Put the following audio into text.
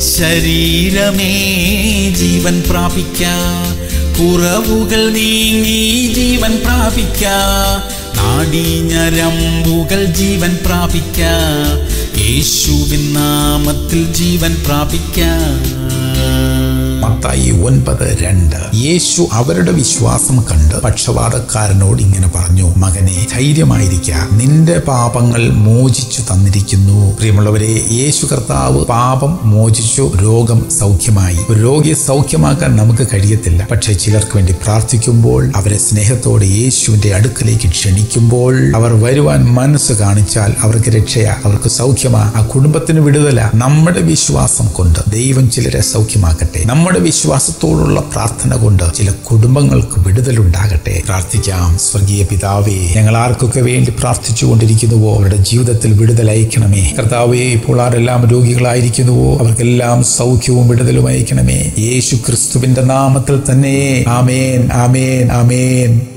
ശരീരമേ ജീവൻ പ്രാപിക്ക കുറവുകൾ നീങ്ങി ജീവൻ പ്രാപിക്ക നാടീഞ്ഞരമ്പുകൾ ജീവൻ പ്രാപിക്ക യേശുവിൻ നാമത്തിൽ ജീവൻ പ്രാപിക്ക മത്തായി ഒൻപത് രണ്ട് യേശു അവരുടെ വിശ്വാസം കണ്ട് പക്ഷപാതക്കാരനോട് ഇങ്ങനെ പറഞ്ഞു മകനെ ധൈര്യമായിരിക്ക നിന്റെ പാപങ്ങൾ മോചിച്ചു തന്നിരിക്കുന്നു പ്രിയമുള്ളവരെ യേശു കർത്താവ് പാപം മോചിച്ചു രോഗം സൗഖ്യമായി ഒരു രോഗിയെ സൗഖ്യമാക്കാൻ നമുക്ക് കഴിയത്തില്ല പക്ഷെ ചിലർക്ക് വേണ്ടി പ്രാർത്ഥിക്കുമ്പോൾ അവരെ സ്നേഹത്തോടെ യേശുവിന്റെ അടുക്കലേക്ക് ക്ഷണിക്കുമ്പോൾ അവർ വരുവാൻ മനസ്സ് കാണിച്ചാൽ അവർക്ക് രക്ഷയാ അവർക്ക് സൗഖ്യമാ ആ കുടുംബത്തിന് വിടുതല നമ്മുടെ വിശ്വാസം കൊണ്ട് ദൈവം ചിലരെ സൗഖ്യമാക്കട്ടെ നമ്മുടെ വിശ്വാസത്തോടുള്ള പ്രാർത്ഥന കൊണ്ട് ചില കുടുംബങ്ങൾക്ക് വിടുതലുണ്ടാകട്ടെ പ്രാർത്ഥിക്കാം സ്വർഗീയ പിതാവേ ഞങ്ങൾ ആർക്കൊക്കെ വേണ്ടി പ്രാർത്ഥിച്ചുകൊണ്ടിരിക്കുന്നുവോ അവരുടെ ജീവിതത്തിൽ വിടുതൽ അയക്കണമേ കർത്താവേ ഇപ്പോൾ ആരെല്ലാം രോഗികളായിരിക്കുന്നുവോ അവർക്കെല്ലാം സൗഖ്യവും വിടുതലും അയക്കണമേ യേശു ക്രിസ്തുവിന്റെ നാമത്തിൽ തന്നെ ആമേൻ ആമേൻ ആമേൻ